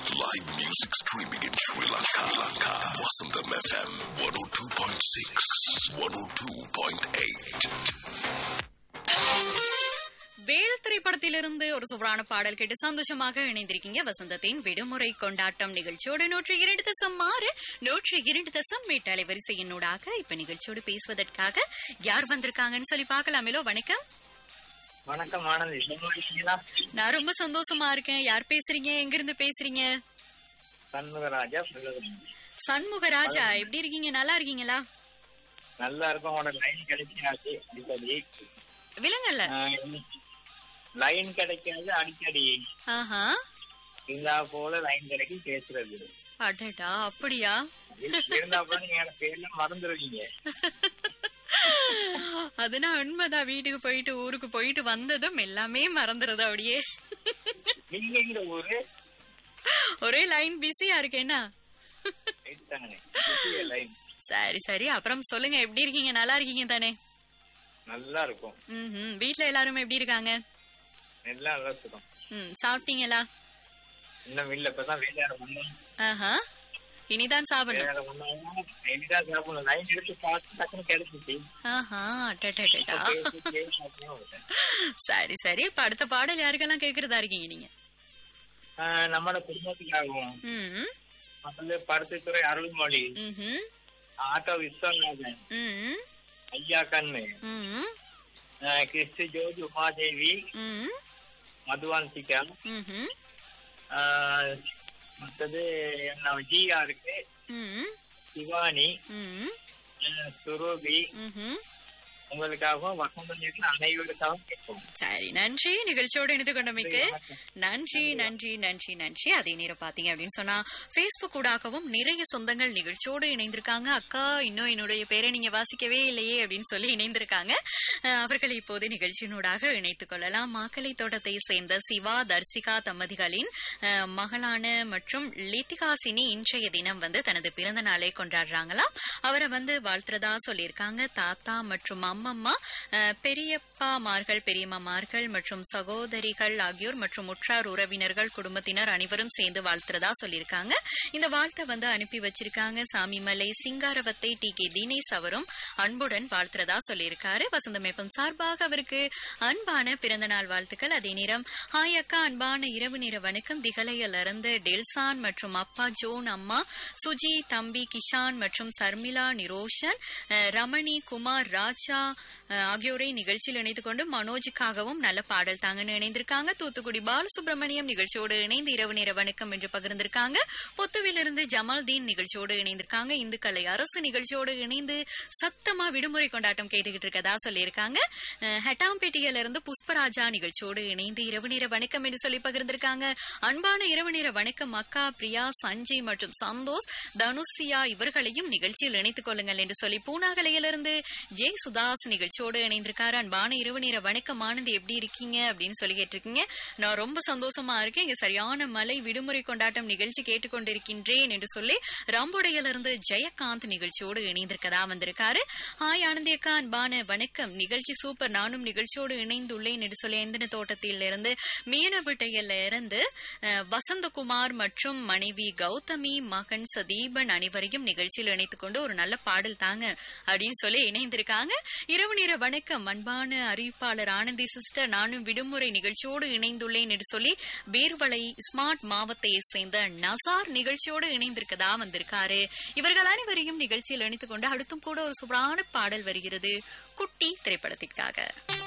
live music streaming in Sri Lanka. Sri Lanka. Vasantham FM 102.6, 102.8. வேல் திரைப்படத்திலிருந்து ஒரு சூப்பரான பாடல் கேட்டு சந்தோஷமாக இணைந்திருக்கீங்க வசந்தத்தின் விடுமுறை கொண்டாட்டம் நிகழ்ச்சியோடு நூற்றி இரண்டு தசம் ஆறு நூற்றி இரண்டு தசம் எட்டு அலைவரிசையினூடாக இப்ப நிகழ்ச்சியோடு பேசுவதற்காக யார் வந்திருக்காங்கன்னு சொல்லி பார்க்கலாமேலோ வணக்கம் வணக்கம் ஆனந்த் சும்மா இருக்கீங்களா நான் ரொம்ப சந்தோஷமா இருக்கேன் யார் பேசுறீங்க எங்க இருந்து பேசுறீங்க சண்முகராஜா சொல்லுங்க சண்முகராஜா எப்படி இருக்கீங்க நல்லா இருக்கீங்களா நல்லா இருக்கும் உனக்கு லைன் கிடைக்காது அடிக்கடி விலங்கல்ல லைன் கிடைக்காது அடிக்கடி ஆஹா இருந்தா போல லைன் கிடைக்கும் பேசுறது அடடா அப்படியா இருந்தா போல நீங்க எனக்கு பேர்ல மறந்துடுவீங்க அதுனா உண்மைதான் வீட்டுக்கு போயிட்டு ஊருக்கு போயிட்டு வந்ததும் எல்லாமே மறந்துறது அப்படியே நீங்க இந்த ஊரு ஒரே லைன் பிஸியா இருக்கேனா தானே லைன் சரி சரி அப்புறம் சொல்லுங்க எப்படி இருக்கீங்க நல்லா இருக்கீங்க தானே நல்லா இருக்கும் ம் வீட்ல எல்லாரும் எப்படி இருக்காங்க எல்லாம் நல்லா இருக்கும் ம் சாப்பிட்டீங்களா இன்னும் இல்ல இப்பதான் வேலையாட பண்ணணும் ஆஹா இனிதான் சாப்பிடணும் வேலையாட பண்ணாலும் எளிதா சாப்பிடணும் லைன் எடுத்து பார்த்து டக்குனு கிடைச்சிச்சு ஆஹா அடடடடா. பேசி பேசி சாப்பிடணும் விட்டேன். சரி சரி இப்ப அடுத்த பாடல் யாருக்கெல்லாம் கேக்குறதா இருக்கீங்க நீங்க ஆஹ் நம்மளோட குடும்பத்துக்காகவும் ம் மற்றது பருத்தித்துறை அருள்மொழி ம்ஹும். ஆட்டோ விஸ்வநாதன் ம் ஐயா கண்ணு ம் ஆஹ் கிறிஸ்து ஜோதி உமாதேவி ம் மதுவான்சிகா ம்ஹும். ஆஹ் மற்றது என்ன ஜியா இருக்கு ம் சிவானி ம் ஆஹ் சுரூபி ம்ஹும். உங்களுக்காகவும் வசந்த நேரத்தில் அனைவருக்காகவும் கேட்போம் சரி நன்றி நிகழ்ச்சியோடு இணைந்து கொண்டமைக்கு நன்றி நன்றி நன்றி நன்றி அதே நேரம் பாத்தீங்க அப்படின்னு சொன்னா பேஸ்புக் ஊடாகவும் நிறைய சொந்தங்கள் நிகழ்ச்சியோடு இணைந்திருக்காங்க அக்கா இன்னும் என்னுடைய பேரை நீங்க வாசிக்கவே இல்லையே அப்படின்னு சொல்லி இணைந்திருக்காங்க அஹ், அவர்களை இப்போது நிகழ்ச்சியினூடாக இணைத்துக் கொள்ளலாம் மாக்கலை தோட்டத்தை சேர்ந்த சிவா தர்சிகா தம்பதிகளின் அஹ், மகளான மற்றும் லித்திகாசினி இன்றைய தினம் வந்து தனது பிறந்த நாளை கொண்டாடுறாங்களாம் அவரை வந்து வாழ்த்துறதா சொல்லியிருக்காங்க தாத்தா மற்றும் அம்மம்மா அஹ், பெரியப்பாமார்கள் பெரியம்மாமார்கள் மற்றும் சகோதரிகள் ஆகியோர் மற்றும் உற்றார் உறவினர்கள் குடும்பத்தினர் அனைவரும் சேர்ந்து வாழ்த்துறதா சொல்லியிருக்காங்க இந்த வாழ்த்தை வந்து அனுப்பி வச்சிருக்காங்க சாமிமலை சிங்காரவத்தை டி கே தினேஷ் அவரும் அன்புடன் வாழ்த்துறதா சொல்லியிருக்காரு வசந்தமேப்பம் சார்பாக அவருக்கு அன்பான பிறந்த நாள் வாழ்த்துக்கள் அதே நேரம் ஹாய் அக்கா அன்பான இரவு நேர வணக்கம் திகலையில் இருந்து டெல்சான் மற்றும் அப்பா ஜோன் அம்மா சுஜி தம்பி கிஷான் மற்றும் சர்மிளா நிரோஷன் அஹ், ரமணி குமார் ராஜா அஹ், ஆகியோரை நிகழ்ச்சியில் இணைத்துக் கொண்டு மனோஜுக்காகவும் நல்ல பாடல் தாங்கன்னு இணைந்திருக்காங்க தூத்துக்குடி பாலசுப்ரமணியம் நிகழ்ச்சியோடு இணைந்து இரவு நேர வணக்கம் என்று பகிர்ந்திருக்காங்க பொத்துவிலிருந்து ஜமால்தீன் நிகழ்ச்சியோடு இணைந்திருக்காங்க இந்துக்கலை அரசு நிகழ்ச்சியோடு இணைந்து சத்தமா விடுமுறை கொண்டாட்டம் கேட்டுக்கிட்டு இருக்கதா சொல்லியிருக்காங்க அஹ், ஹெட்டாம்பேட்டையில இருந்து புஷ்பராஜா நிகழ்ச்சியோடு இணைந்து இரவு நேர வணக்கம் என்று சொல்லி பகிர்ந்திருக்காங்க அன்பான இரவு நேர வணக்கம் அக்கா பிரியா சஞ்சய் மற்றும் சந்தோஷ் தனுஷியா இவர்களையும் நிகழ்ச்சியில் இணைத்துக் கொள்ளுங்கள் என்று சொல்லி பூனாகலையிலிருந்து ஜெய் சுதாஸ் நிகழ்ச்சியோடு இணைந்திருக்காரு அன்பான இரவு நேர வணக்கம் ஆனந்த் எப்படி இருக்கீங்க அப்படின்னு சொல்லி கேட்டிருக்கீங்க நான் ரொம்ப சந்தோஷமா இருக்கேன் இங்க சரியான மலை விடுமுறை கொண்டாட்டம் நிகழ்ச்சி கேட்டுக்கொண்டிருக்கின்றேன் என்று சொல்லி ரம்புடையிலிருந்து ஜெயகாந்த் நிகழ்ச்சியோடு இணைந்திருக்கதா வந்திருக்காரு ஹாய் ஆனந்தி அக்கா அன்பான வணக்கம் நிகழ்ச்சி சூப்பர் நானும் நிகழ்ச்சியோடு இணைந்துள்ளேன் என்று சொல்லி எந்தன தோட்டத்தில் இருந்து மீனவிட்டையில இருந்து அஹ், வசந்தகுமார் மற்றும் மனைவி கௌதமி மகன் சதீபன் அனைவரையும் நிகழ்ச்சியில் இணைத்துக் கொண்டு ஒரு நல்ல பாடல் தாங்க அப்படின்னு சொல்லி இணைந்திருக்காங்க இரவு நேர வணக்கம் அன்பான அறிவிப்பாளர் ஆனந்தி சிஸ்டர் நானும் விடுமுறை நிகழ்ச்சியோடு இணைந்துள்ளேன் என்று சொல்லி பேர்வளை ஸ்மார்ட் மாவட்டத்தை சேர்ந்த நசார் நிகழ்ச்சியோடு இணைந்திருக்கதா வந்திருக்காரு இவர்கள் அனைவரையும் நிகழ்ச்சியில் இணைத்துக் கொண்டு அடுத்தும் கூட ஒரு சூப்பரான பாடல் வருகிறது குட்டி திரைப்படத்திற்காக